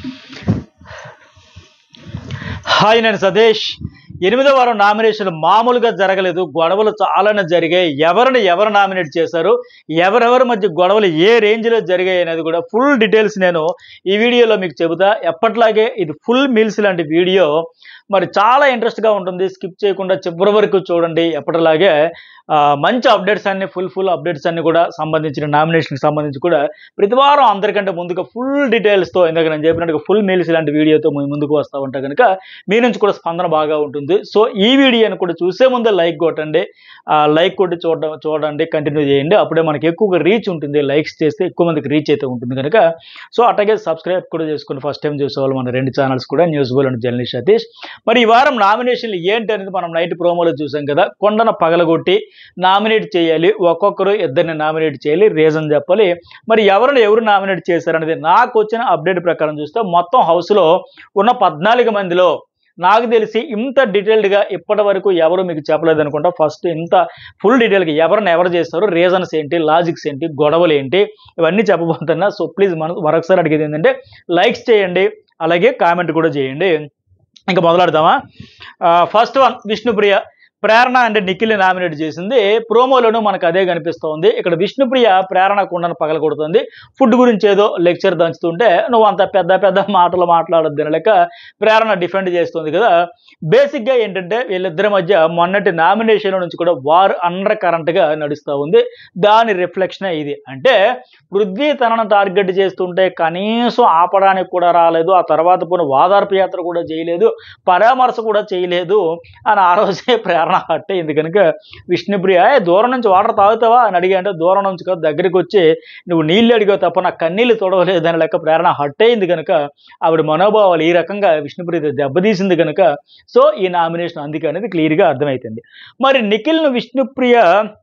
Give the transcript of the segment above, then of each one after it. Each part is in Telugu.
హాయ్ నేను సతీష్ ఎనిమిదో వారం నామినేషన్ మామూలుగా జరగలేదు గొడవలు చాలానే జరిగాయి ఎవరిని ఎవరు నామినేట్ చేశారు ఎవరెవరి మధ్య గొడవలు ఏ రేంజ్లో జరిగాయి అనేది కూడా ఫుల్ డీటెయిల్స్ నేను ఈ వీడియోలో మీకు చెబుతా ఎప్పట్లాగే ఇది ఫుల్ మీల్స్ లాంటి వీడియో మరి చాలా ఇంట్రెస్ట్గా ఉంటుంది స్కిప్ చేయకుండా చివరి వరకు చూడండి ఎప్పటిలాగే ఆ, మంచి అప్డేట్స్ అన్ని ఫుల్ ఫుల్ అప్డేట్స్ అన్ని కూడా సంబంధించిన నామినేషన్కి సంబంధించి కూడా ప్రతి వారం అందరికంటే ముందుగా ఫుల్ డీటెయిల్స్తో ఇందాక నేను చెప్పినట్టుగా ఫుల్ మీల్స్ ఇలాంటి వీడియోతో మీ ముందుకు వస్తూ ఉంటా కనుక మీ నుంచి కూడా స్పందన బాగా ఉంటుంది సో ఈ వీడియోని కూడా చూసే ముందే లైక్ కొట్టండి ఆ లైక్ కొట్టి చూడడం చూడండి కంటిన్యూ చేయండి అప్పుడే మనకి ఎక్కువగా రీచ్ ఉంటుంది లైక్స్ చేస్తే ఎక్కువ మందికి రీచ్ అయితే ఉంటుంది కనుక సో అట్లాగే సబ్స్క్రైబ్ కూడా చేసుకుని ఫస్ట్ టైం చూసేవాళ్ళు మన రెండు ఛానల్స్ కూడా న్యూస్ బోల్ అండ్ జర్నలిస్ట్ సతీష్ మరి ఈ వారం నామినేషన్లు ఏంటి అనేది మనం నైట్ ప్రోమోలో చూసాం కదా కొండన పగలగొట్టి నామినేట్ చేయాలి ఒక్కొక్కరు ఇద్దరిని నామినేట్ చేయాలి రీజన్ చెప్పాలి మరి ఎవరిని ఎవరు నామినేట్ చేశారనేది నాకు వచ్చిన అప్డేట్ ప్రకారం చూస్తే మొత్తం హౌస్లో ఉన్న పద్నాలుగు మందిలో నాకు తెలిసి ఇంత డీటెయిల్డ్గా ఇప్పటి వరకు ఎవరు మీకు చెప్పలేదు అనుకుంటా ఫస్ట్ ఇంత ఫుల్ డీటెయిల్గా ఎవరిని ఎవరు చేస్తారు రీజన్స్ ఏంటి లాజిక్స్ ఏంటి గొడవలు ఏంటి ఇవన్నీ చెప్పబోతున్నా సో ప్లీజ్ మనం మరొకసారి అడిగేది ఏంటంటే లైక్స్ చేయండి అలాగే కామెంట్ కూడా చేయండి ఇంకా మొదలెడదామా ఫస్ట్ వన్ విష్ణుప్రియ ప్రేరణ అంటే నిఖిల్ నామినేట్ చేసింది ప్రోమోలోనూ మనకు అదే కనిపిస్తోంది ఇక్కడ విష్ణుప్రియ ప్రేరణ కుండను పగలగొడుతుంది ఫుడ్ గురించి ఏదో లెక్చర్ దంచుతుంటే నువ్వు అంత పెద్ద పెద్ద మాటలు మాట్లాడొద్దు లెక్క ప్రేరణ డిఫెండ్ చేస్తుంది కదా బేసిక్గా ఏంటంటే వీళ్ళిద్దరి మధ్య మొన్నటి నామినేషన్ నుంచి కూడా వార్ అండర్ కరెంట్గా నడుస్తూ ఉంది దాని రిఫ్లెక్షన్ ఇది అంటే పృథ్వీ తనను టార్గెట్ చేస్తుంటే కనీసం ఆపడానికి కూడా రాలేదు ఆ తర్వాత పోయిన వాదార్పు యాత్ర కూడా చేయలేదు పరామర్శ కూడా చేయలేదు అని ఆ రోజే ప్రేరణ హట్ అయింది కనుక విష్ణుప్రియ "ఏ, దూరం నుంచి వాటర్ తాగుతావా అని అడిగా అంటే దూరం నుంచి కాదు దగ్గరికి వచ్చి నువ్వు నీళ్ళు అడిగావు తప్ప నా కన్నీళ్ళు తొడవలేదు అని లెక్క ప్రేరణ హట్ అయింది కనుక ఆవిడ మనోభావాలు ఈ రకంగా విష్ణుప్రియ దెబ్బతీసింది కనుక సో ఈ నామినేషన్ అందుకే అనేది క్లియర్గా అర్థమవుతుంది మరి నిఖిల్ను విష్ణుప్రియ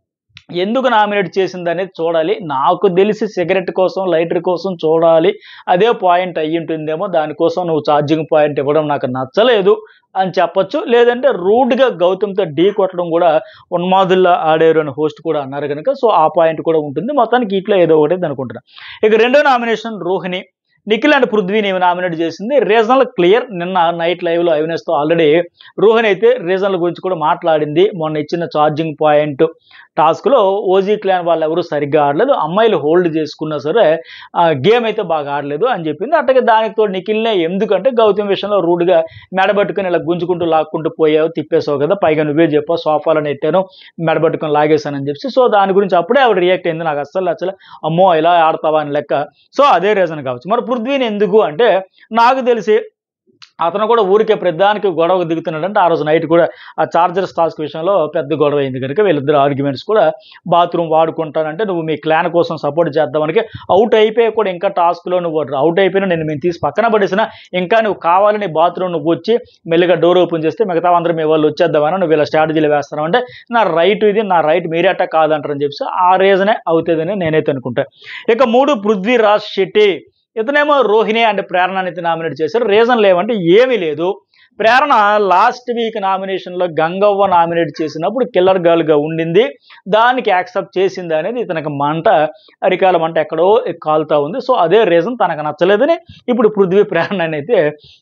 ఎందుకు నామినేట్ చేసింది అనేది చూడాలి నాకు తెలిసి సిగరెట్ కోసం లైటర్ కోసం చూడాలి అదే పాయింట్ అయ్యి ఉంటుందేమో దానికోసం నువ్వు ఛార్జింగ్ పాయింట్ ఇవ్వడం నాకు నచ్చలేదు అని చెప్పొచ్చు లేదంటే రూడ్గా గౌతమ్తో ఢీ కొట్టడం కూడా ఉన్మాదుల్లా ఆడారు అని హోస్ట్ కూడా అన్నారు కనుక సో ఆ పాయింట్ కూడా ఉంటుంది మొత్తానికి ఇట్లా ఏదో ఒకటి అనుకుంటున్నాను ఇక రెండో నామినేషన్ రోహిణి నిఖిల్ అండ్ పృథ్వీని ఏమి నామినేట్ చేసింది రీజనల్ క్లియర్ నిన్న నైట్ లైవ్లో అవినేస్తో ఆల్రెడీ రోహిణి అయితే రీజనల్ గురించి కూడా మాట్లాడింది మొన్న ఇచ్చిన ఛార్జింగ్ పాయింట్ టాస్క్లో ఓజీ క్లాన్ వాళ్ళు ఎవరు సరిగ్గా ఆడలేదు అమ్మాయిలు హోల్డ్ చేసుకున్నా సరే గేమ్ అయితే బాగా ఆడలేదు అని చెప్పింది అట్టగే దానితో నిఖిల్నే ఎందుకంటే గౌతమ్ విషయంలో రూడ్గా మెడబట్టుకుని ఇలా గుంజుకుంటూ లాక్కుంటూ పోయావు తిప్పేసావు కదా పైగా నువ్వే చెప్పావు సోఫాలను ఎట్టాను మెడబట్టుకుని లాగేశానని చెప్పి సో దాని గురించి అప్పుడే ఆవిడ రియాక్ట్ అయింది నాకు అస్సలు అసలు అమ్మో ఇలా ఆడతావా అని లెక్క సో అదే రీజన్ కావచ్చు మరి పృథ్వీని ఎందుకు అంటే నాకు తెలిసి అతను కూడా ఊరికే ప్రధానికి గొడవ దిగుతున్నాడు అంటే ఆ రోజు నైట్ కూడా ఆ చార్జర్స్ టాస్క్ విషయంలో పెద్ద గొడవ అయింది కనుక వీళ్ళిద్దరు ఆర్గ్యుమెంట్స్ కూడా బాత్రూమ్ వాడుకుంటానంటే నువ్వు మీ క్లాన్ కోసం సపోర్ట్ చేద్దామనికి అవుట్ అయిపోయి కూడా ఇంకా టాస్క్లో నువ్వు అవుట్ అయిపోయినా నేను మేము తీసి పక్కన పడేసిన ఇంకా నువ్వు కావాలని బాత్రూమ్ నువ్వు వచ్చి మెల్లిగా డోర్ ఓపెన్ చేస్తే మిగతా అందరూ మీ వాళ్ళు వచ్చేద్దామని నువ్వు ఇలా స్ట్రాటజీలు వేస్తున్నావు అంటే నా రైట్ ఇది నా రైట్ మీరే అట్ట కాదంటారని చెప్పి ఆ రీజనే అవుతుందని నేనైతే అనుకుంటా ఇక మూడు పృథ్వీరాజ్ శెట్టి ఇతనేమో రోహిణి అండ్ ప్రేరణ అనేది నామినేట్ చేశారు రీజన్ లేవంటే ఏమీ లేదు ప్రేరణ లాస్ట్ వీక్ నామినేషన్లో గంగవ్వ నామినేట్ చేసినప్పుడు కిల్లర్ గర్ల్గా ఉండింది దానికి యాక్సెప్ట్ చేసింది అనేది ఇతనికి మంట అరికాల మంట ఎక్కడో కాలుతా ఉంది సో అదే రీజన్ తనకు నచ్చలేదని ఇప్పుడు పృథ్వీ ప్రేరణ అయితే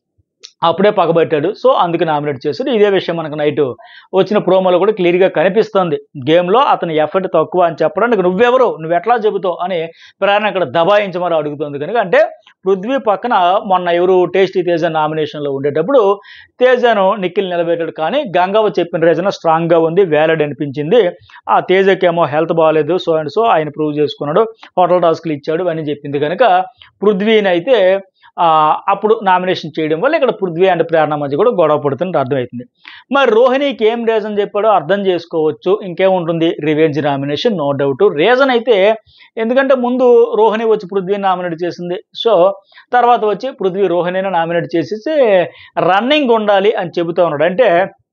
అప్పుడే పగబట్టాడు సో అందుకు నామినేట్ చేశాడు ఇదే విషయం మనకు నైట్ వచ్చిన ప్రోమోలో కూడా క్లియర్గా కనిపిస్తుంది గేమ్లో అతని ఎఫర్ట్ తక్కువ అని చెప్పడానికి నువ్వెవరు నువ్వు ఎట్లా చెబుతావు అని ప్రేరణ ఇక్కడ దబాయించి మరి అడుగుతుంది కనుక అంటే పృథ్వీ పక్కన మొన్న ఎవరు టేస్టీ తేజ నామినేషన్లో ఉండేటప్పుడు తేజను నిఖిల్ నిలబెట్టాడు కానీ గంగవ్వ చెప్పిన రీజన్ స్ట్రాంగ్గా ఉంది వ్యాలిడ్ అనిపించింది ఆ తేజకేమో హెల్త్ బాగాలేదు సో అండ్ సో ఆయన ప్రూవ్ చేసుకున్నాడు హోటల్ టాస్క్లు ఇచ్చాడు అని చెప్పింది కనుక పృథ్వీని అయితే ఆ, అప్పుడు నామినేషన్ చేయడం వల్ల ఇక్కడ పృథ్వీ అండ్ ప్రేరణ మధ్య కూడా గొడవ పడుతున్నట్టు అర్థమవుతుంది మరి రోహిణికి ఏం రీజన్ చెప్పాడో అర్థం చేసుకోవచ్చు ఇంకేముంటుంది revenge nomination no doubt reason అయితే ఎందుకంటే ముందు రోహిణి వచ్చి పృథ్వీని నామినేట్ చేసింది సో తర్వాత వచ్చి పృథ్వీ రోహిణిని నామినేట్ చేసేసి రన్నింగ్ ఉండాలి అని చెబుతూ ఉన్నాడు అంటే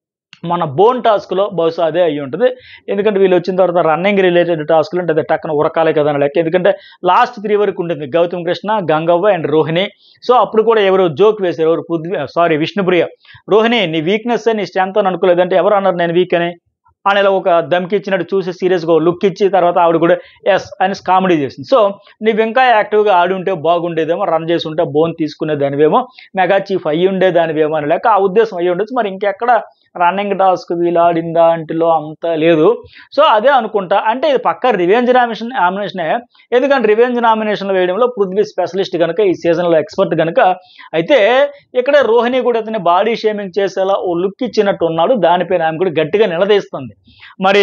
మన బోన్ టాస్క్లో బహుశా అదే అయ్యి ఉంటుంది ఎందుకంటే వీళ్ళు వచ్చిన తర్వాత రన్నింగ్ రిలేటెడ్ టాస్క్లు అంటే అదే టక్కన ఉరకాలే కదా అని లెక్క ఎందుకంటే లాస్ట్ త్రీ వరకు ఉంటుంది గౌతమ్ కృష్ణ గంగవ్వ అండ్ రోహిణి సో అప్పుడు కూడా ఎవరు జోక్ వేశారు ఎవరు పృథ్వీ సారీ విష్ణుప్రియ రోహిణి నీ వీక్నెస్ నీ స్ట్రెంత్ అని అనుకోలేదంటే ఎవరు అన్నారు నేను వీక్ అని అని ఇలా ఒక దమ్కి ఇచ్చినట్టు చూసి సీరియస్గా లుక్ ఇచ్చి తర్వాత ఆవిడ కూడా ఎస్ అని కామెడీ చేసింది సో నువ్వు ఇంకా యాక్టివ్గా ఆడి ఉంటే బాగుండేదేమో రన్ చేసి ఉంటే బోన్ తీసుకునే దానివేమో మెగా చీఫ్ అయ్యి ఉండే దానివేమో అని లేక ఆ ఉద్దేశం అయ్యి ఉండొచ్చు మరి ఇంకెక్కడ రన్నింగ్ టాస్క్ వీలాడిందా అంటిలో అంత లేదు సో అదే అనుకుంటా అంటే ఇది పక్క రివెంజ్ నామినేషన్ నామినేషనే ఎందుకంటే రివెంజ్ నామినేషన్లు వేయడంలో పృథ్వీ స్పెషలిస్ట్ కనుక ఈ సీజన్లో ఎక్స్పర్ట్ కనుక అయితే ఇక్కడ రోహిణి కూడా అతని బాడీ షేమింగ్ చేసేలా ఓ లుక్ ఇచ్చినట్టు ఉన్నాడు దానిపైన ఆమె కూడా గట్టిగా నిలదీస్తుంది మరి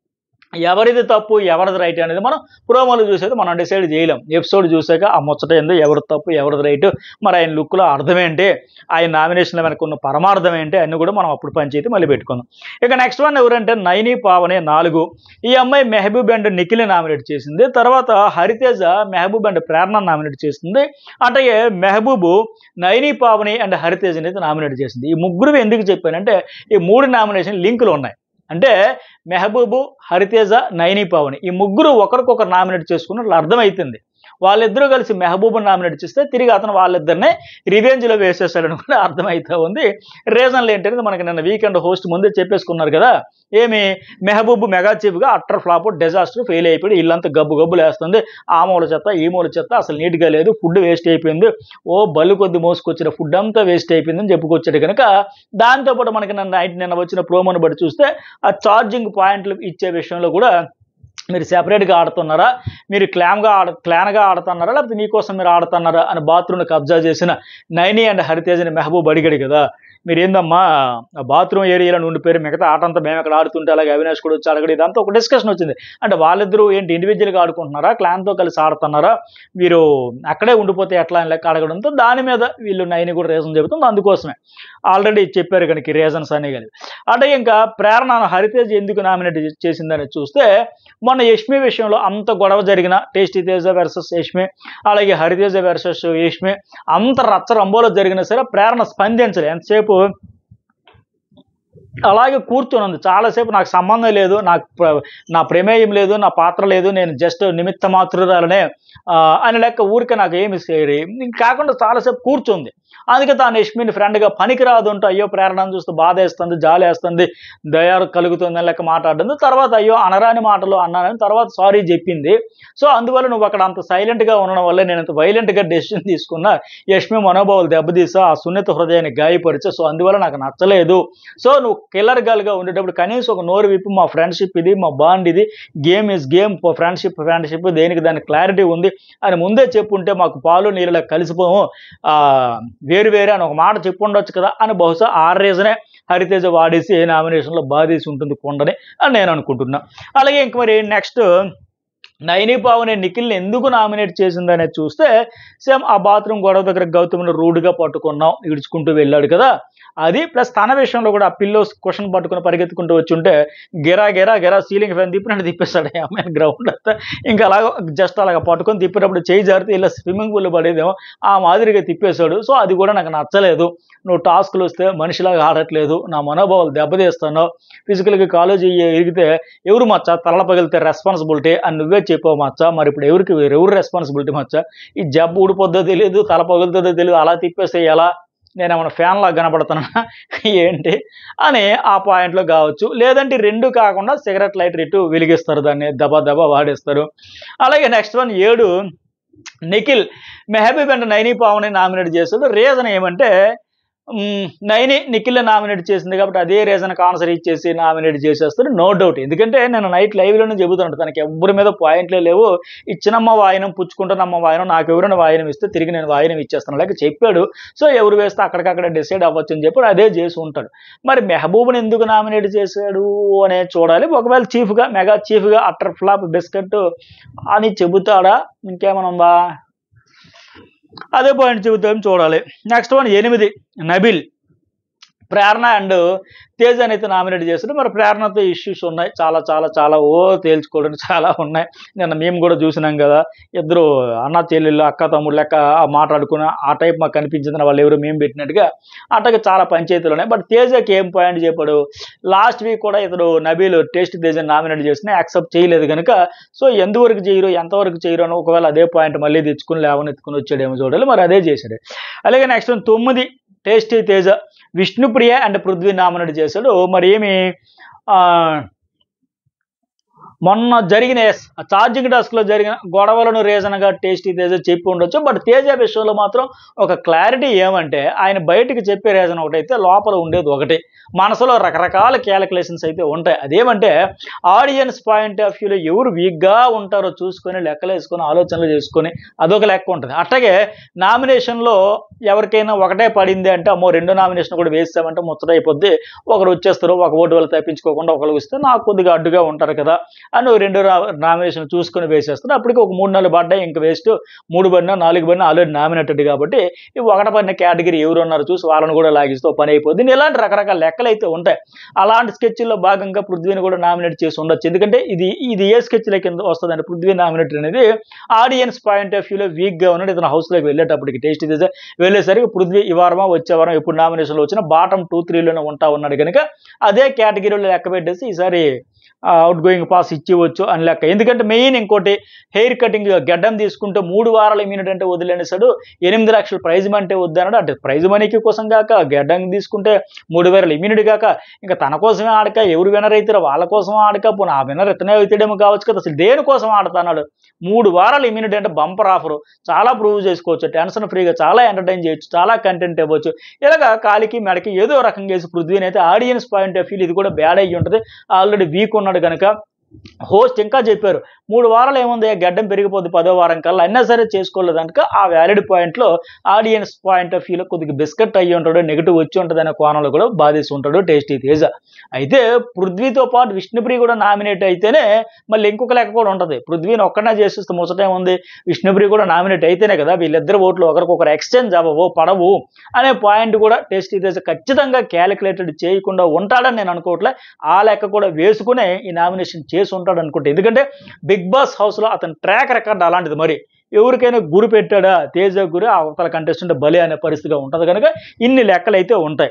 ఎవరిది తప్పు ఎవరిది రైట్ అనేది మనం ప్రోమోలు చూసేది మనం డిసైడ్ చేయలేం ఎపిసోడ్ చూసాక ఆ ముచ్చట ఏందో ఎవరిది తప్పు ఎవరిది రైట్ మరి ఆయన లుక్లో అర్థం ఏంటి ఆయన నామినేషన్ల వెనక ఉన్న పరమార్థం ఏంటి అన్ని కూడా మనం అప్పుడు పంచాయితీ మళ్ళీ పెట్టుకుందాం ఇక నెక్స్ట్ వన్ ఎవరంటే నైని పావనే నాలుగు ఈ అమ్మాయి మెహబూబ్ అండ్ నిఖిల్ని నామినేట్ చేసింది తర్వాత హరితేజ మెహబూబ్ అండ్ ప్రేరణ నామినేట్ చేసింది అంటే మెహబూబు నైని పావని అండ్ హరితేజని అయితే నామినేట్ చేసింది ఈ ముగ్గురు ఎందుకు చెప్పానంటే ఈ మూడు నామినేషన్ లింకులు ఉన్నాయి అంటే మెహబూబు హరితేజ నైని పావని ఈ ముగ్గురు ఒకరికొకరు నామినేట్ చేసుకున్నట్లు అర్థమవుతుంది వాళ్ళిద్దరూ కలిసి మెహబూబ్ని నామినేట్ చేస్తే తిరిగి అతను వాళ్ళిద్దరినే రివెంజ్లో వేసేసాడని కూడా అర్థమవుతూ ఉంది రీజన్లు ఏంటనేది మనకి నిన్న వీకెండ్ హోస్ట్ ముందే చెప్పేసుకున్నారు కదా ఏమి మెహబూబ్ మెగా చీఫ్గా అట్టర్ ఫ్లాప్ డిజాస్టర్ ఫెయిల్ అయిపోయి ఇల్లంతా గబ్బు గబ్బులు వేస్తుంది ఆ మూల చెత్త ఈ మూల చెత్త అసలు నీట్గా లేదు ఫుడ్ వేస్ట్ అయిపోయింది ఓ బల్లు కొద్ది మోసుకొచ్చిన ఫుడ్ అంతా వేస్ట్ అయిపోయిందని చెప్పుకొచ్చాడు కనుక దాంతోపాటు మనకి నిన్న నైట్ నిన్న వచ్చిన ప్రోమోను బట్టి చూస్తే ఆ ఛార్జింగ్ పాయింట్లు ఇచ్చే విషయంలో కూడా మీరు సెపరేట్గా ఆడుతున్నారా మీరు క్లామ్గా ఆడ క్లాన్గా ఆడుతున్నారా లేకపోతే మీకోసం మీరు ఆడుతున్నారా అని బాత్రూమ్ని కబ్జా చేసిన నైని అండ్ హరితేజని మెహబూబ్ అడిగాడు కదా మీరు ఏందమ్మా బాత్రూమ్ ఏరియాలో ఉండిపోయారు మిగతా ఆట అంతా మేము ఎక్కడ ఆడుతుంటే అలాగే అవినాష్ కూడా వచ్చి అడగడు ఇదంతా ఒక డిస్కషన్ వచ్చింది అంటే వాళ్ళిద్దరూ ఏంటి ఇండివిజువల్గా ఆడుకుంటున్నారా క్లాన్తో కలిసి ఆడుతున్నారా మీరు అక్కడే ఉండిపోతే ఎట్లా అని లెక్క అడగడంతో దాని మీద వీళ్ళు నైని కూడా రీజన్ చెబుతుంది అందుకోసమే ఆల్రెడీ చెప్పారు కనుక రీజన్స్ అనే కలిపి అంటే ఇంకా ప్రేరణ హరితేజ్ ఎందుకు నామినేట్ చేసిందని చూస్తే మొన్న యష్మి విషయంలో అంత గొడవ జరిగిన టేస్టీ తేజ వెర్సెస్ యష్మి అలాగే హరితేజ వెర్సెస్ యష్మి అంత రచ్చ రంబోలో జరిగినా సరే ప్రేరణ స్పందించలేదు ఎంతసేపు అలాగే కూర్చొని ఉంది చాలాసేపు నాకు సంబంధం లేదు నాకు ప్ర- నా ప్రమేయం లేదు నా పాత్ర లేదు నేను జస్ట్ నిమిత్త మాత్రురాలనే ఆ, అని లెక్క ఊరికే నాకు ఏమి సే- కాకుండా చాలాసేపు కూర్చుంది అందుకే తాను యష్మిని ఫ్రెండ్గా పనికి రాదు అంటూ అయ్యో ప్రేరణ చూస్తే బాధ వేస్తుంది జాలి వేస్తుంది దయ కలుగుతుంది అని లెక్క మాట్లాడింది తర్వాత అయ్యో అనరాని మాటలు అన్నానని తర్వాత సారీ చెప్పింది సో అందువల్ల నువ్వు అక్కడ అంత సైలెంట్గా ఉండడం వల్ల నేను అంత వైలెంట్గా డెసిషన్ తీసుకున్నా యష్మి మనోభావాలు దెబ్బతీసా ఆ సున్నిత హృదయాన్ని గాయపరిచా సో అందువల్ల నాకు నచ్చలేదు సో నువ్వు కిల్లర్ గర్ల్గా ఉండేటప్పుడు కనీసం ఒక నోరు విప్పి మా ఫ్రెండ్షిప్ ఇది మా బాండ్ ఇది game is game friendship friendship దేనికి దానికి క్లారిటీ ఉంది అని ముందే చెప్పుంటే మాకు పాలు నీళ్ళ కలిసిపోము ఆ, వేరు వేరే అని ఒక మాట చెప్పుండొచ్చు కదా అని బహుశా ఆ రీజనే హరితేజ వాడేసి నామినేషన్లో బాధేసి ఉంటుంది కొండని అని నేను అనుకుంటున్నా అలాగే ఇంక మరి నెక్స్ట్ నైని పావని నిఖిల్ని ఎందుకు నామినేట్ చేసిందనేది చూస్తే సేమ్ ఆ బాత్రూమ్ గొడవ దగ్గర గౌతమ్ని రూడ్గా పట్టుకున్నాం ఇడుచుకుంటూ వెళ్ళాడు కదా అది ప్లస్ తన విషయంలో కూడా ఆ పిల్లోస్ క్వశ్చన్ పట్టుకుని పరిగెత్తుకుంటూ వచ్చి ఉంటే గిరా గిరా గిరా సీలింగ్ ఫ్యాన్ తిప్పినట్టు తిప్పేస్తాడు ఆ అమ్మాయి గ్రౌండ్ అంతా ఇంకా అలాగ జస్ట్ అలాగ పట్టుకొని తిప్పేటప్పుడు చేయి జారితే ఇలా స్విమ్మింగ్ పూల్ పడేదేమో ఆ మాదిరిగా తిప్పేశాడు సో అది కూడా నాకు నచ్చలేదు నువ్వు టాస్క్లు వస్తే మనిషిలాగా ఆడట్లేదు నా మనోభావాలు దెబ్బతీస్తున్నావు ఫిజికల్గా కాలేజీ ఎరిగితే ఎవరు మచ్చ తలల పగిలితే రెస్పాన్సిబిలిటీ అని నువ్వే చెప్పావు మచ్చ మరి ఇప్పుడు ఎవరికి ఎవరు రెస్పాన్సిబిలిటీ మచ్చ ఈ జబ్బు ఊడిపోద్దో తెలియదు తల పగులుతుందో తెలియదు అలా తిప్పేస్తే ఎలా నేను ఏమైనా ఫ్యాన్ లాగా కనపడుతున్నా ఏంటి అని ఆ పాయింట్లో కావచ్చు లేదంటే ఈ రెండు కాకుండా సిగరెట్ లైటర్ ఇటు వెలిగిస్తారు దాన్ని దబా దబా వాడేస్తారు అలాగే నెక్స్ట్ వన్ ఏడు నిఖిల్ మెహబూబ్ అండ్ నైని పావని నామినేట్ చేశాడు రీజన్ ఏమంటే మ్, నైని నిఖిల్ నామినేట్ చేసింది కాబట్టి అదే రీజన్ ఆన్సర్ ఇచ్చేసి నామినేట్ చేసేస్తాడు నో డౌట్ ఎందుకంటే నేను నైట్ లైవ్లోనే చెబుతున్నాను తనకి ఎవరి మీద పాయింట్లే లేవు ఇచ్చినమ్మ వాయనం పుచ్చుకుంటున్నమ్మ వాయనం నాకు ఎవరైనా వాయనం ఇస్తే తిరిగి నేను వాయనం ఇచ్చేస్తాను లేక చెప్పాడు సో ఎవరు వేస్తే అక్కడికక్కడ డిసైడ్ అవ్వచ్చు అని చెప్పి అదే చేసి ఉంటాడు మరి మెహబూబ్ని ఎందుకు నామినేట్ చేశాడు అనేది చూడాలి ఒకవేళ చీఫ్గా మెగా చీఫ్గా అట్టర్ ఫ్లాప్ బిస్కెట్ అని చెబుతాడా ఇంకేమైనా ఉందా అదే పాయింట్ చెబుతాం చూడాలి నెక్స్ట్ వన్ ఎనిమిది నబిల్ ప్రేరణ అండ్ తేజ్ అయితే నామినేట్ చేశారు మరి ప్రేరణతో ఇష్యూస్ ఉన్నాయి చాలా చాలా చాలా ఓ తేల్చుకోవడానికి చాలా ఉన్నాయి నిన్న మేము కూడా చూసినాం కదా ఇద్దరు అన్న చెల్లెళ్ళు అక్క తమ్ముడు లెక్క మాట్లాడుకున్న ఆ టైప్ మాకు కనిపించింది వాళ్ళు ఎవరు మేము పెట్టినట్టుగా అట్టగా చాలా పంచాయతీలు ఉన్నాయి బట్ తేజకి ఏం పాయింట్ చెప్పాడు లాస్ట్ వీక్ కూడా ఇతడు నబీలు టేస్ట్ తేజ నామినేట్ చేసిన యాక్సెప్ట్ చేయలేదు కనుక సో ఎంతవరకు చేయరు ఎంతవరకు చేయరు అని ఒకవేళ అదే పాయింట్ మళ్ళీ తెచ్చుకుని లేవనెత్తుకుని వచ్చాడేమో చూడాలి మరి అదే చేశాడు అలాగే నెక్స్ట్ తొమ్మిది tasty Teja Vishnupriya and Prithvi nominate చేశాడు మరి ఏమి ఆ, మొన్న జరిగిన ఛార్జింగ్ టాస్క్లో జరిగిన గొడవలను రీజన్గా టేస్టీ తేజ చెప్పి ఉండొచ్చు బట్ తేజ విషయంలో మాత్రం ఒక క్లారిటీ ఏమంటే ఆయన బయటికి చెప్పే రీజన్ ఒకటైతే లోపల ఉండేది ఒకటి మనసులో రకరకాల క్యాలిక్యులేషన్స్ అయితే ఉంటాయి అదేమంటే ఆడియన్స్ పాయింట్ ఆఫ్ వ్యూలో ఎవరు వీక్గా ఉంటారో చూసుకొని లెక్కలు వేసుకొని ఆలోచనలు చేసుకొని అదొక లెక్క ఉంటుంది అట్లాగే నామినేషన్లో ఎవరికైనా ఒకటే పడింది అంటే అమ్మో రెండు నామినేషన్ కూడా వేస్తామంటే ముచ్చట అయిపోద్ది ఒకరు వచ్చేస్తారు ఒక ఓటు వాళ్ళు తప్పించుకోకుండా ఒకరు వస్తే నాకు కొద్దిగా అడ్డుగా ఉంటారు కదా అని ఓ రెండు నామినేషన్ చూసుకొని వేసేస్తారు అప్పటికి ఒక మూడు నాలుగు పడ్డాయి ఇంకా వేస్ట్ మూడు పడినా నాలుగు పడినా ఆల్రెడీ నామినేటెడ్ కాబట్టి ఈ ఒకట పడిన కేటగిరీ ఎవరు ఉన్నారో చూసి వాళ్ళని కూడా లాగిస్తూ పని అయిపోద్ది ఇలాంటి రకరకాల లెక్కలు అయితే ఉంటాయి అలాంటి స్కెచ్ల్లో భాగంగా పృథ్వీని కూడా నామినేట్ చేసి ఉండొచ్చు ఎందుకంటే ఇది ఇది ఏ స్కెచ్ల కింద వస్తుందంటే పృథ్వీ నామినేట్ అనేది ఆడియన్స్ పాయింట్ ఆఫ్ వ్యూలో వీక్గా ఉన్నాడు ఇతను హౌస్లోకి వెళ్ళేటప్పటికి టేస్ట్ చేసే వెళ్ళేసరికి పృథ్వీ ఈ వారమా వచ్చే వారం ఎప్పుడు నామినేషన్లో వచ్చినా బాటం టూ త్రీలోనే ఉంటా ఉన్నాడు కనుక అదే కేటగిరీలో లెక్క పెట్టేసి ఈసారి అవుట్ గోయింగ్ పాస్ ఇచ్చివచ్చు అని లెక్క ఎందుకంటే మెయిన్ ఇంకోటి హెయిర్ కటింగ్ గడ్డం తీసుకుంటే మూడు వారాల ఇమ్యూనిటీ అంటే వదిలేనిస్తాడు ఎనిమిది లక్షల ప్రైజ్ అంటే వద్దన్నాడు అంటే ప్రైజ్ మనీకి కోసం కాక గడ్డం తీసుకుంటే మూడు వారాల ఇమ్యూనిటీ కాక ఇంకా తన కోసమే ఆడక ఎవరు వినర్ అవుతారో వాళ్ళ కోసం ఆడక పోనీ ఆ వినర్ ఇతనే అవుతాడేమో కావచ్చు కదా అసలు దేనికోసం ఆడుతున్నాడు మూడు వారాల ఇమ్యూనిటీ అంటే బంపర్ ఆఫర్ చాలా ప్రూవ్ చేసుకోవచ్చు టెన్షన్ ఫ్రీగా చాలా ఎంటర్టైన్ చేయొచ్చు చాలా కంటెంట్ ఇవ్వచ్చు ఇలాగా కాలికి మెడకి ఏదో రకంగా వేసి పృథ్వీని అయితే ఆడియన్స్ పాయింట్ ఆఫ్ వ్యూ ఇది కూడా బ్యాడ్ అయ్యి ఉంటుంది ఆల్రెడీ వీక్ ఉన్నాడు కనుక హోస్ట్ ఇంకా చెప్పారు మూడు వారాలు ఏముంది గడ్డం పెరిగిపోద్ది పదో వారం కల్లా అయినా సరే చేసుకోలేదు కనుక ఆ వ్యాలిడ్ పాయింట్లో ఆడియన్స్ పాయింట్ ఆఫ్ వ్యూలో కొద్దిగా బిస్కెట్ అయ్యి ఉంటాడు నెగిటివ్ వచ్చి ఉంటుంది అనే కోణంలో కూడా బాధేసి ఉంటాడు టేస్టీ తేజ అయితే పృథ్వీతో పాటు విష్ణుప్రియ కూడా నామినేట్ అయితేనే మళ్ళీ ఇంకొక లెక్క కూడా ఉంటుంది పృథ్వీని ఒక్కడనే చేసేస్తే ముసటే ఉంది విష్ణుప్రియ కూడా నామినేట్ అయితేనే కదా వీళ్ళిద్దరు ఓట్లు ఒకరికొకరు ఎక్స్చేంజ్ అవ్వవు పడవు అనే పాయింట్ కూడా టేస్టీ తేజ ఖచ్చితంగా క్యాలిక్యులేటెడ్ చేయకుండా ఉంటాడని నేను అనుకోవట్లే ఆ లెక్క కూడా వేసుకునే ఈ నామినేషన్ చేసి ఉంటాడు అనుకుంటే ఎందుకంటే బిగ్ బాస్ హౌస్లో అతని ట్రాక్ రికార్డ్ అలాంటిది మరి ఎవరికైనా గురి పెట్టాడా తేజ గురి అవతల కంటెస్టెంట్ బలి అనే పరిస్థితిగా ఉంటుంది కనుక ఇన్ని లెక్కలు అయితే ఉంటాయి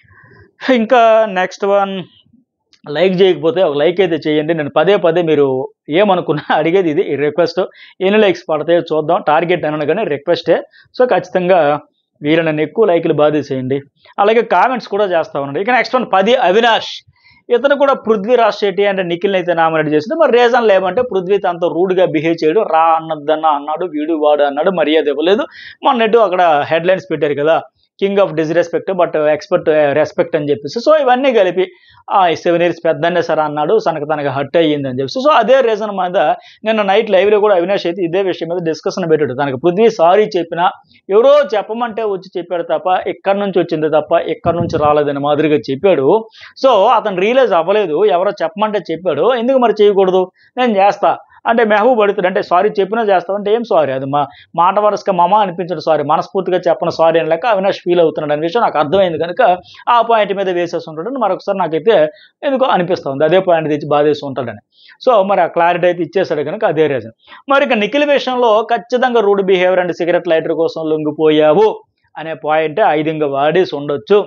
ఇంకా నెక్స్ట్ వన్ లైక్ చేయకపోతే ఒక లైక్ అయితే చేయండి నేను పదే పదే మీరు ఏమనుకున్నా అడిగేది ఇది ఈ రిక్వెస్ట్ ఎన్ని లైక్స్ పడతాయో చూద్దాం టార్గెట్ అనను కానీ రిక్వెస్టే సో ఖచ్చితంగా వీళ్ళని ఎక్కువ లైకులు బాధ చేయండి అలాగే కామెంట్స్ కూడా చేస్తా ఉండండి ఇక నెక్స్ట్ వన్ పది అవినాష్ ఇతను కూడా పృథ్వీరాజ్ శెట్టి అంటే నిఖిల్ని అయితే నామినేట్ చేసింది మరి రీజన్ లేమంటే పృథ్వీ తనతో రూడ్గా బిహేవ్ చేయడం రా అన్నదన్న అన్నాడు వీడు వాడు అన్నాడు మర్యాద ఇవ్వలేదు మొన్నట్టు అక్కడ హెడ్లైన్స్ పెట్టారు కదా king of disrespect but expect respect అని చెప్పేసి సో ఇవన్నీ కలిపి సెవెన్ ఇయర్స్ పెద్దనే సార్ అన్నాడు తనకు తనకు హర్ట్ అయ్యింది అని చెప్పేసి సో అదే రీజన్ మీద నిన్న నైట్ లైవ్లో కూడా అవినాష్ అయితే ఇదే విషయం మీద డిస్కషన్ పెట్టాడు తనకు పృథ్వీ సారీ చెప్పినా ఎవరో చెప్పమంటే వచ్చి చెప్పాడు తప్ప ఎక్కడి నుంచి వచ్చింది తప్ప ఎక్కడి నుంచి రాలేదని మాదిరిగా చెప్పాడు సో అతను రియలైజ్ అవ్వలేదు ఎవరో చెప్పమంటే చెప్పాడు ఎందుకు మరి చేయకూడదు నేను చేస్తా అంటే మెహబూబ్ అడుగుతాడు అంటే సారీ చెప్పినా చేస్తావు అంటే ఏం సారీ అది మా మాట వరుసగా మమ అనిపించడు సారీ మనస్ఫూర్తిగా చెప్పను సారీ అని లెక్క అవినాష్ ఫీల్ అవుతున్నాడు అనే విషయం నాకు అర్థమైంది కనుక ఆ పాయింట్ మీద వేసేసి ఉంటాడని మరొకసారి నాకైతే ఎందుకో అనిపిస్తుంది అదే పాయింట్ తెచ్చి బాధేసి ఉంటాడని సో మరి ఆ క్లారిటీ అయితే ఇచ్చేసాడు కనుక అదే రీజన్ మరి ఇక నిఖిల్ విషయంలో ఖచ్చితంగా rude behaviour and cigarette lighter కోసం లొంగిపోయావు అనే పాయింట్ ఐదుగా వాడేసి ఉండొచ్చు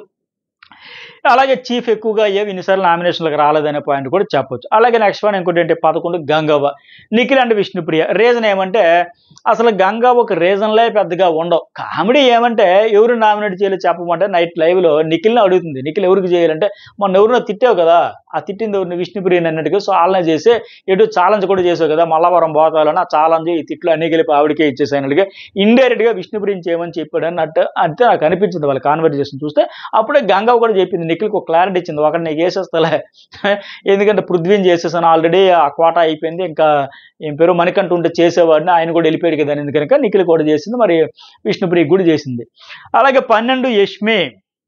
అలాగే చీఫ్ ఎక్కువగా అయ్యేవి ఇన్నిసార్లు నామినేషన్లకు రాలేదనే పాయింట్ కూడా చెప్పొచ్చు అలాగే నెక్స్ట్ వన్ ఇంకోటి ఏంటి పదకొండు గంగవ్వ నిఖిల్ అండ్ విష్ణుప్రియ రీజన్ ఏమంటే అసలు గంగవ్వకు రీజన్లే పెద్దగా ఉండవు కామెడీ ఏమంటే ఎవరు నామినేట్ చేయాలో చెప్పమంటే నైట్ లైవ్లో నిఖిల్ని అడుగుతుంది నిఖిల్ ఎవరికి చేయాలంటే మొన్న ఎవరినో తిట్టావు కదా ఆ తిట్టింది ఎవరిని విష్ణుప్రియని అన్నట్టుగా సో వాళ్ళనే చేసి ఎటు ఛాలెంజ్ కూడా చేసావు కదా మల్లవరం పోతాలని ఆ ఛాలెంజ్ ఈ తిట్లు అన్ని కలిపి ఆవిడకే ఇచ్చేసాయినట్టుగా ఇండైరెక్ట్గా విష్ణుప్రియం చేయమని చెప్పాడు అన్నట్టు అంటే నాకు అనిపించింది వాళ్ళ కాన్వర్జేషన్ చూస్తే అప్పుడే గంగవ్వ కూడా చెప్పింది నిఖిల్కి ఒక క్లారిటీ ఇచ్చింది ఒకటి నీకు వేసేస్తలే ఎందుకంటే పృథ్వీని చేసేసాను ఆల్రెడీ ఆ కోట అయిపోయింది ఇంకా ఏం పేరు మణికంఠ ఉంటే చేసేవాడిని ఆయన కూడా వెళ్ళిపోయాడు కదా అని కనుక నిఖిల్ కూడా చేసింది మరి విష్ణుప్రియ కూడా చేసింది అలాగే పన్నెండు యష్మి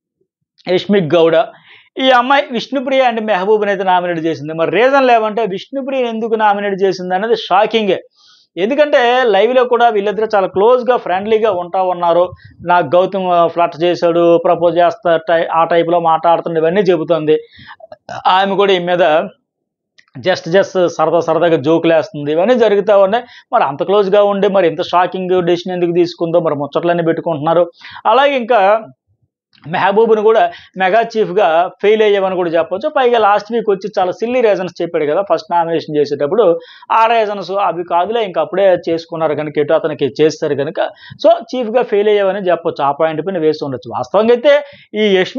యష్మి గౌడ ఈ అమ్మాయి విష్ణుప్రియ అండ్ మెహబూబ్ని అయితే నామినేట్ చేసింది మరి రీజన్ లేవంటే విష్ణుప్రియ ఎందుకు నామినేట్ చేసింది అనేది షాకింగే ఎందుకంటే లైవ్లో కూడా వీళ్ళిద్దరు చాలా క్లోజ్గా ఫ్రెండ్లీగా ఉంటా ఉన్నారు నాకు గౌతమ్ ఫ్లట్ చేశాడు ప్రపోజ్ చేస్తా టై ఆ టైప్లో మాట్లాడుతుంది ఇవన్నీ చెబుతుంది ఆమె కూడా ఈ మీద జస్ట్ జస్ట్ సరదా సరదాగా జోకులు వేస్తుంది ఇవన్నీ జరుగుతూ ఉన్నాయి మరి అంత క్లోజ్గా ఉండి మరి ఇంత షాకింగ్ డెసిషన్ ఎందుకు తీసుకుందో మరి ముచ్చట్లన్నీ పెట్టుకుంటున్నారు అలాగే ఇంకా మెహబూబ్ను కూడా మెగా చీఫ్గా ఫెయిల్ అయ్యామని కూడా చెప్పొచ్చు పైగా లాస్ట్ వీక్ వచ్చి చాలా సిల్లీ రీజన్స్ చెప్పాడు కదా ఫస్ట్ నామినేషన్ చేసేటప్పుడు ఆ రీజన్స్ అవి కాదులే ఇంకా అప్పుడే చేసుకున్నారు కనుక ఎటు అతనికి చేస్తారు కనుక సో చీఫ్గా ఫెయిల్ అయ్యామని చెప్పొచ్చు ఆ పాయింట్ పైన వేసి ఉండొచ్చు వాస్తవంగా అయితే ఈ యష్మి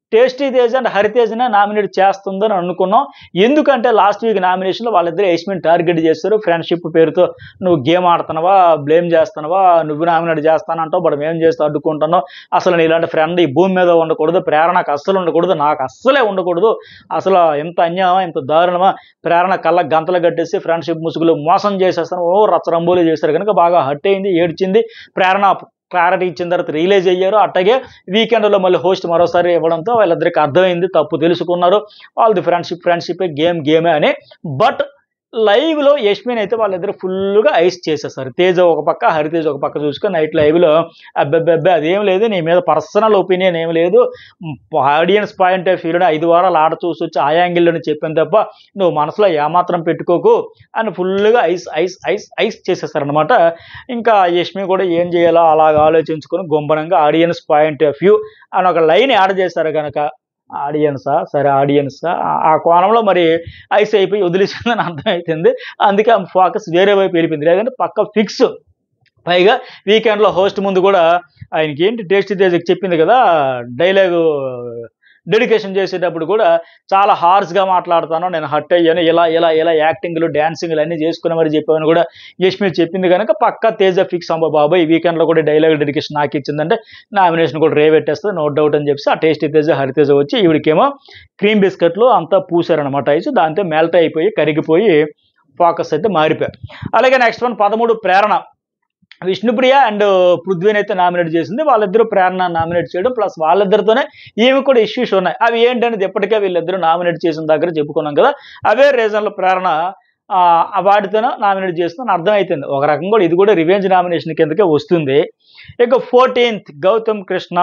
టేస్టీ తేజ్ అండ్ హరితేజ్నే నామినేట్ చేస్తుందని అనుకున్నాం ఎందుకంటే లాస్ట్ వీక్ నామినేషన్లో వాళ్ళిద్దరు యశ్మిన్ టార్గెట్ చేస్తారు ఫ్రెండ్షిప్ పేరుతో నువ్వు గేమ్ ఆడుతున్నావా బ్లేమ్ చేస్తున్నావా నువ్వు నామినేట్ చేస్తానంటావు బట్ మేము చేస్తూ అడ్డుకుంటున్నావు అసలు నీ ఇలాంటి ఫ్రెండ్ ఈ భూమి మీద ఉండకూడదు ప్రేరణకు అస్సలు ఉండకూడదు నాకు అస్సలే ఉండకూడదు అసలు ఎంత అన్యాయమా ఎంత దారుణమా ప్రేరణ కళ్ళ గంతలు కట్టేసి ఫ్రెండ్షిప్ ముసుగులు మోసం చేసేస్తాను ఓ రచ్చరంబోలు చేశారు కనుక బాగా హట్ అయింది ఏడ్చింది ప్రేరణ క్లారిటీ ఇచ్చిన తర్వాత రిలీజ్ అయ్యారు అట్టగే వీకెండ్లో మళ్ళీ హోస్ట్ మరోసారి ఇవ్వడంతో వాళ్ళిద్దరికి అర్థమైంది తప్పు తెలుసుకున్నారు వాళ్ళది ఫ్రెండ్షిప్ ఫ్రెండ్షిప్ గేమ్ గేమే అని బట్ లైవ్లో యష్మిన్ అయితే వాళ్ళిద్దరు ఫుల్గా ఐస్ చేసేసారు తేజ ఒక పక్క హరితేజ్ ఒక పక్క చూసుకొని నైట్ లైవ్లో అబ్బెబ్బెబ్బే అదేం లేదు నీ మీద పర్సనల్ ఒపీనియన్ ఏం లేదు ఆడియన్స్ పాయింట్ ఆఫ్ వ్యూలో ఐదు వారాలు ఆడ చూసి వచ్చి ఆ యాంగిల్లోనే చెప్పాను తప్ప నువ్వు మనసులో ఏమాత్రం పెట్టుకోకు అని ఫుల్గా ఐస్ ఐస్ ఐస్ ఐస్ చేసేసారనమాట ఇంకా యష్మి కూడా ఏం చేయాలో అలాగ ఆలోచించుకొని గుంభనంగా ఆడియన్స్ పాయింట్ ఆఫ్ వ్యూ అని ఒక లైన్ యాడ్ చేశారు కనుక ఆడియన్సా సరే ఆడియన్సా ఆ కోణంలో మరి ఐస్ అయిపోయి వదిలేసిందని అర్థమవుతుంది అందుకే ఆ ఫోకస్ వేరే వైపు వెళ్ళిపోయింది లేదంటే పక్క ఫిక్స్ పైగా వీకెండ్లో హోస్ట్ ముందు కూడా ఆయనకి ఏంటి టేస్ట్ తేజకి చెప్పింది కదా డైలాగు డెడికేషన్ చేసేటప్పుడు కూడా చాలా హార్స్గా మాట్లాడతాను నేను హట్ అయ్యాను ఇలా ఇలా ఇలా యాక్టింగ్లు డ్యాన్సింగ్లు అన్నీ చేసుకుని మరి చెప్పామని కూడా యష్మి చెప్పింది కనుక పక్క తేజ ఫిక్స్ అమ్మ బాబాయ్ ఈ వీకెండ్లో కూడా డైలాగ్ డెడికేషన్ నాకు ఇచ్చిందంటే నామినేషన్ కూడా రే పెట్టేస్తుంది నో డౌట్ అని చెప్పి ఆ టేస్టీ తేజ హరితేజ వచ్చి ఈవిడికేమో క్రీమ్ బిస్కెట్లు అంతా పూసారనమాట ఐస్ దాంతో మెల్ట్ అయిపోయి కరిగిపోయి ఫోకస్ అయితే మారిపోయారు అలాగే నెక్స్ట్ వన్ పదమూడు ప్రేరణ విష్ణుప్రియ అండ్ పృథ్వీని అయితే నామినేట్ చేసింది వాళ్ళిద్దరూ ప్రేరణ నామినేట్ చేయడం ప్లస్ వాళ్ళిద్దరితోనే ఈమె కూడా ఇష్యూస్ ఉన్నాయి అవి ఏంటనేది ఎప్పటికే వీళ్ళిద్దరూ నామినేట్ చేసిన దగ్గర చెప్పుకున్నాం కదా అవే రీజన్లో ప్రేరణ ఆ, వాటితోనే నామినేట్ చేస్తుందని అర్థమవుతుంది ఒక రకం కూడా ఇది కూడా రివెంజ్ నామినేషన్ కిందకే వస్తుంది ఇక ఫోర్టీన్త్ గౌతమ్ కృష్ణ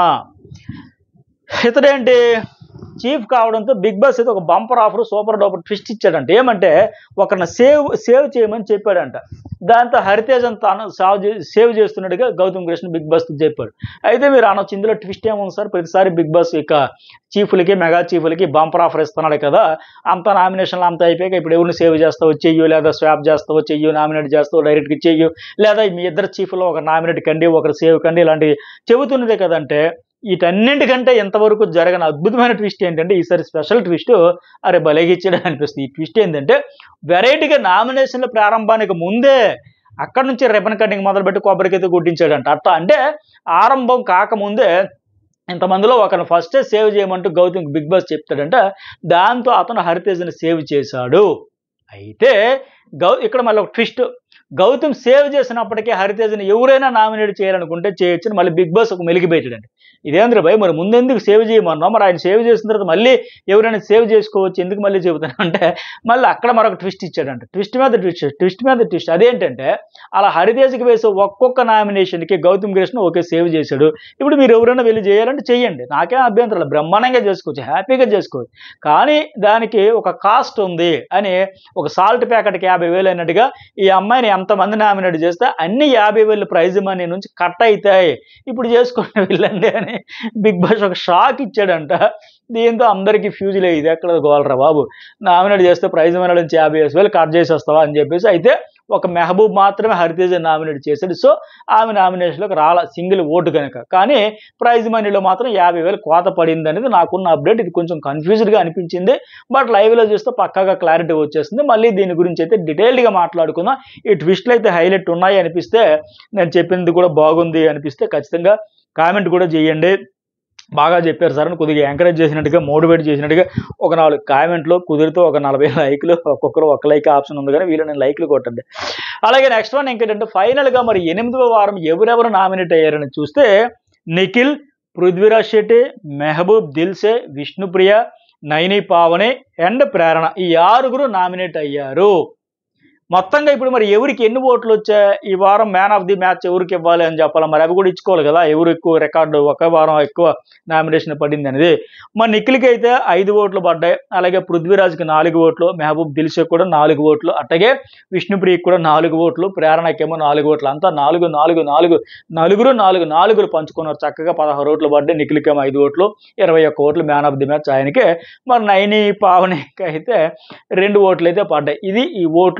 ఇతడేంటి చీఫ్ కావడంతో బిగ్ బాస్ అయితే ఒక bumper offer super duper twist ఇచ్చాడంట ఏమంటే ఒకరిని సేవ్ సేవ్ చేయమని చెప్పాడంట దాంతో హరితేజ్ తాను సావ్ చే సేవ్ చేస్తున్నట్టుగా గౌతమ్ కృష్ణ బిగ్ బాస్ చెప్పాడు అయితే మీరు అనొచ్చు ఇందులో ట్విస్ట్ ఏముంది సార్ ప్రతిసారి బిగ్ బాస్ ఇక చీఫ్లకి మెగా చీఫ్లకి బంపర్ ఆఫర్ ఇస్తున్నాడు కదా అంత నామినేషన్లు అంత అయిపోయాక ఇప్పుడు ఎవరిని సేవ్ చేస్తావో చెయ్యు లేదా స్వాప్ చేస్తావో చెయ్యు నామినేట్ చేస్తావో డైరెక్ట్గా చెయ్యు లేదా మీ ఇద్దరు చీఫ్లో ఒక నామినేట్ కండి ఒకరు సేవ్ కండి ఇలాంటివి చెబుతున్నదే కదంటే వీటన్నింటికంటే ఎంతవరకు జరగని అద్భుతమైన ట్విస్ట్ ఏంటంటే ఈసారి స్పెషల్ ట్విస్ట్ అరే బలేగిచ్చాడు అనిపిస్తుంది ఈ ట్విస్ట్ ఏంటంటే వెరైటీగా నామినేషన్ల ప్రారంభానికి ముందే అక్కడ నుంచి రిబన్ కటింగ్ మొదలుపెట్టి కొబ్బరికైతే గుడ్డించాడంట అట్లా అంటే ఆరంభం కాకముందే ఇంతమందిలో ఒకరిని ఫస్టే సేవ్ చేయమంటూ గౌతమ్ బిగ్ బాస్ చెప్తాడంట దాంతో అతను హరితేజ్ని సేవ్ చేశాడు అయితే గౌ ఇక్కడ మళ్ళీ ఒక ట్విస్ట్ గౌతమ్ సేవ్ చేసినప్పటికీ హరితేజ్ని ఎవరైనా నామినేట్ చేయాలనుకుంటే చేయొచ్చు మళ్ళీ బిగ్ బాస్ ఒక మెలిగి పెట్టాడండి ఇదేంద్ర భయ్ మరి ముందెందుకు సేవ్ చేయమన్నాం మరి ఆయన సేవ్ చేసిన తర్వాత మళ్ళీ ఎవరైనా సేవ్ చేసుకోవచ్చు ఎందుకు మళ్ళీ చెబుతాను అంటే మళ్ళీ అక్కడ మరొక ట్విస్ట్ ఇచ్చాడంట ట్విస్ట్ మీద ట్విస్ట్ ట్విస్ట్ మీద ట్విస్ట్ అదేంటంటే అలా హరితేజ్కి వేసే ఒక్కొక్క నామినేషన్కి గౌతమ్ కృష్ణ ఓకే సేవ్ చేశాడు ఇప్పుడు మీరు ఎవరైనా వెళ్ళి చేయాలంటే చేయండి నాకేం అభ్యంతరం లేదు బ్రహ్మాండంగా చేసుకోవచ్చు హ్యాపీగా చేసుకోవచ్చు కానీ దానికి ఒక కాస్ట్ ఉంది అని ఒక సాల్ట్ ప్యాకెట్కి యాభై వేలు అయినట్టుగా ఈ అమ్మాయిని ఎంతమంది నామినేట్ చేస్తే అన్ని యాభై వేలు ప్రైజ్ మనీ నుంచి కట్ అవుతాయి ఇప్పుడు చేసుకుని వెళ్ళండి అని బిగ్ బాస్ ఒక షాక్ ఇచ్చాడంట దీంతో అందరికీ ఫ్యూజులే ఇది ఎక్కడ గోలరా బాబు నామినేట్ చేస్తే ప్రైజ్ మనీ నుంచి యాభై వేలు కట్ చేసేస్తావా అని చెప్పేసి అయితే ఒక మెహబూబ్ మాత్రమే హరితేజ నామినేట్ చేశాడు సో ఆమె నామినేషన్లోకి రాల సింగిల్ ఓటు కనుక కానీ ప్రైజ్ మనీలో మాత్రం యాభై వేలు కోత పడింది అనేది నాకున్న అప్డేట్ ఇది కొంచెం కన్ఫ్యూజ్డ్గా అనిపించింది బట్ లైవ్లో చూస్తే పక్కాగా క్లారిటీ వచ్చేస్తుంది మళ్ళీ దీని గురించి అయితే డీటెయిల్డ్గా మాట్లాడుకుందాం ఈ ట్విస్ట్లు అయితే హైలైట్ ఉన్నాయి అనిపిస్తే నేను చెప్పింది కూడా బాగుంది అనిపిస్తే ఖచ్చితంగా కామెంట్ కూడా చేయండి బాగా చెప్పారు సార్ అని కొద్దిగా ఎంకరేజ్ చేసినట్టుగా మోటివేట్ చేసినట్టుగా ఒక నాలుగు కామెంట్లు కుదిరితే ఒక నలభై లైక్లు ఒక్కొక్కరు ఒక లైక్ ఆప్షన్ ఉంది కానీ వీళ్ళు నేను లైక్లు కొట్టండి అలాగే నెక్స్ట్ వన్ ఇంకేంటంటే ఫైనల్గా మరి ఎనిమిదవ వారం ఎవరెవరు నామినేట్ అయ్యారని చూస్తే నిఖిల్ పృథ్వీరాజ్ శెట్టి మెహబూబ్ దిల్సే విష్ణుప్రియ నైని పావని అండ్ ప్రేరణ ఈ ఆరుగురు నామినేట్ అయ్యారు మొత్తంగా ఇప్పుడు మరి ఎవరికి ఎన్ని ఓట్లు వచ్చాయి ఈ వారం మ్యాన్ ఆఫ్ ది మ్యాచ్ ఎవరికి ఇవ్వాలి అని చెప్పాలి మరి అవి కూడా ఇచ్చుకోవాలి కదా ఎవరు ఎక్కువ రికార్డు ఒక వారం ఎక్కువ నామినేషన్ పడింది అనేది మరి నిఖిల్కి అయితే ఐదు ఓట్లు పడ్డాయి అలాగే పృథ్వీరాజ్కి నాలుగు ఓట్లు మెహబూబ్ దిల్షక్ కూడా నాలుగు ఓట్లు అట్లాగే విష్ణుప్రియకి కూడా నాలుగు ఓట్లు ప్రేరణకేమో నాలుగు ఓట్లు అంతా నాలుగు నాలుగు నాలుగు నలుగురు నాలుగు నాలుగులు పంచుకున్నారు చక్కగా పదహారు ఓట్లు పడ్డాయి నిఖిల్కేమో ఐదు ఓట్లు ఇరవై ఒక్క ఓట్లు మ్యాన్ ఆఫ్ ది మ్యాచ్ ఆయనకే మరి నైని పావనికి అయితే రెండు ఓట్లు అయితే పడ్డాయి ఇది ఈ ఓట్లు ఎవరికి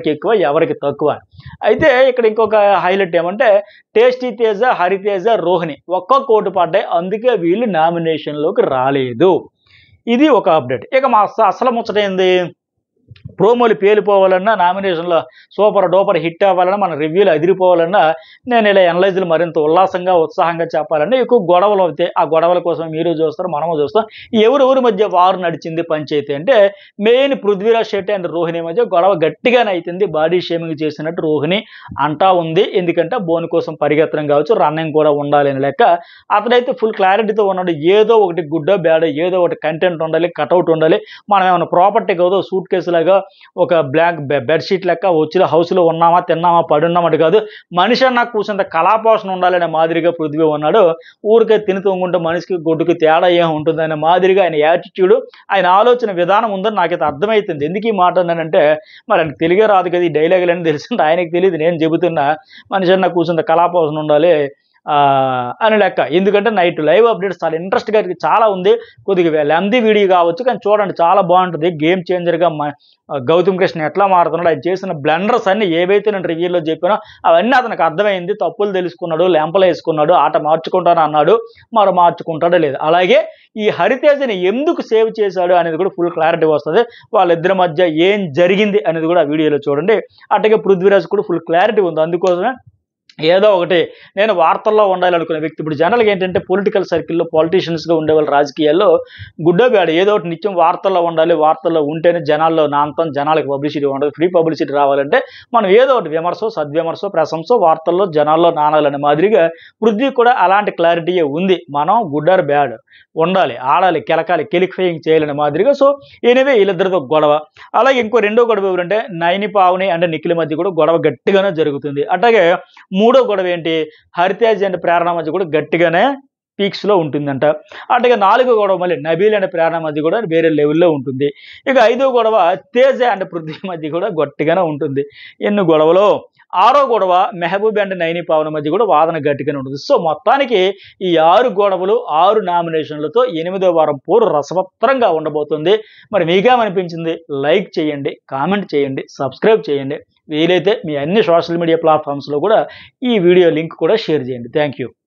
ఎవరికి ఎక్కువ ఎవరికి తక్కువ అయితే ఇక్కడ ఇంకొక హైలైట్ ఏమంటే టేస్టీ తేజ హరితేజ రోహిణి ఒక్క కోటు పడ్డాయి అందుకే వీళ్ళు నామినేషన్లోకి రాలేదు ఇది ఒక అప్డేట్ ఇక మా అస- అసలు ముచ్చట ఏంది ప్రోమోలు పేలిపోవాలన్నా నామినేషన్లో సూపర్ డూపర్ హిట్ అవ్వాలన్నా మన రివ్యూలు అదిరిపోవాలన్నా నేను ఇలా ఎనలైజులు మరింత ఉల్లాసంగా ఉత్సాహంగా చెప్పాలన్నా ఎక్కువ గొడవలు అవుతాయి ఆ గొడవల కోసం మీరు చూస్తారు మనము చూస్తాం ఎవరెవరి మధ్య వారు నడిచింది పంచాయతీ అంటే మెయిన్ పృథ్వీరాజ్ శెట్టి అండ్ రోహిణి మధ్య గొడవ గట్టిగానే అవుతుంది బాడీ షేమింగ్ చేసినట్టు రోహిణి అంటా ఉంది ఎందుకంటే బోన్ కోసం పరిగెత్తడం కావచ్చు రన్నింగ్ కూడా ఉండాలి అని లెక్క అతడైతే ఫుల్ క్లారిటీతో ఉన్నాడు ఏదో ఒకటి గుడ్డో బ్యాడో ఏదో ఒకటి కంటెంట్ ఉండాలి కటౌట్ ఉండాలి మనం ఏమైనా ప్రాపర్టీ కాదు సూట్ కేసు లాగా ఒక బ్లాక్ బెడ్షీట్ లెక్క వచ్చిన హౌస్లో ఉన్నామా తిన్నామా పడున్నామా కాదు మనిషి అన్న కూర్చుంత కళాపోషణ ఉండాలనే మాదిరిగా పృథ్వీ ఉన్నాడు ఊరికే తిని తొంగుంటే మనిషికి గొడ్డుకి తేడా ఏం ఉంటుందనే మాదిరిగా ఆయన యాటిట్యూడ్ ఆయన ఆలోచన విధానం ఉందని నాకైతే అర్థమవుతుంది ఎందుకు ఈ మాట అన్నానంటే మరి ఆయనకి తెలుగే రాదు కదా ఈ డైలాగులు అని తెలిసింది ఆయనకి తెలియదు నేను చెబుతున్నా మనిషి అన్న కూర్చుంత కళాపోషణ ఉండాలి ఆ, అని లెక్క ఎందుకంటే నైట్ లైవ్ అప్డేట్స్ చాలా ఇంట్రెస్ట్గా చాలా ఉంది కొద్దిగా లెంది వీడియో కావచ్చు కానీ చూడండి చాలా బాగుంటుంది గేమ్ చేంజర్గా మ- గౌతమ్ కృష్ణ ఎట్లా మారుతున్నాడు ఆయన చేసిన బ్లండర్స్ అన్ని ఏవైతే నేను రివ్యూలో చెప్పానో అవన్నీ అతనికి అర్థమైంది తప్పులు తెలుసుకున్నాడు లెంపలు వేసుకున్నాడు ఆట మార్చుకుంటాను అన్నాడు మరి మార్చుకుంటాడో లేదు అలాగే ఈ హరితేజని ఎందుకు సేవ్ చేశాడు అనేది కూడా ఫుల్ క్లారిటీ వస్తుంది వాళ్ళిద్దరి మధ్య ఏం జరిగింది అనేది కూడా ఆ వీడియోలో చూడండి అట్లాగే పృథ్వీరాజ్ కూడా ఫుల్ క్లారిటీ ఉంది అందుకోసమే ఏదో ఒకటి నేను వార్తల్లో ఉండాలనుకునే వ్యక్తి ఇప్పుడు జనరల్గా ఏంటంటే పొలిటికల్ సర్కిల్లో పొలిటీషియన్స్గా ఉండేవాళ్ళు రాజకీయాల్లో గుడ్డోబేడ ఏదో ఒకటి నిత్యం వార్తల్లో ఉండాలి వార్తల్లో ఉంటేనే జనాల్లో నాంతం జనాలకు పబ్లిసిటీ ఉండదు ఫ్రీ పబ్లిసిటీ రావాలంటే మనం ఏదో ఒకటి విమర్శో సద్విమర్శో ప్రశంసో వార్తల్లో జనాల్లో నానాలనే మాదిరిగా పృథ్వీ కూడా అలాంటి క్లారిటీయే ఉంది మనం గుడ్ ఆర్ బ్యాడ్ ఉండాలి ఆడాలి కెలకాలి కెలిఫైయింగ్ చేయాలనే మాదిరిగా సో ఎనివే వీళ్ళిద్దరితో గొడవ అలాగే ఇంకో రెండో గొడవ ఎవరంటే నైని పావుని అంటే నిఖిల్ మధ్య కూడా గొడవ గట్టిగానే జరుగుతుంది అట్లాగే మూడో గొడవ ఏంటి హరితేజ్ అండ్ ప్రేరణ మధ్య కూడా గట్టిగానే పీక్స్లో ఉంటుందంట అట్లాగే నాలుగో గొడవ మళ్ళీ నబీల్ అండ్ ప్రేరణ మధ్య కూడా వేరే లెవెల్లో ఉంటుంది ఇక ఐదో గొడవ తేజ అండ్ పృథ్వీ మధ్య కూడా గట్టిగానే ఉంటుంది ఎన్ని గొడవలో ఆరో గొడవ మెహబూబ్ అండ్ నైని పావన మధ్య కూడా వాదన గట్టిగానే ఉంటుంది సో మొత్తానికి ఈ ఆరు గొడవలు ఆరు నామినేషన్లతో ఎనిమిదో వారం పోరు రసవత్తరంగా ఉండబోతుంది మరి మీకేమనిపించింది లైక్ చేయండి కామెంట్ చేయండి సబ్స్క్రైబ్ చేయండి వీలైతే మీ అన్ని సోషల్ మీడియా ప్లాట్ఫామ్స్లో కూడా ఈ వీడియో లింక్ కూడా షేర్ చేయండి థ్యాంక్ యూ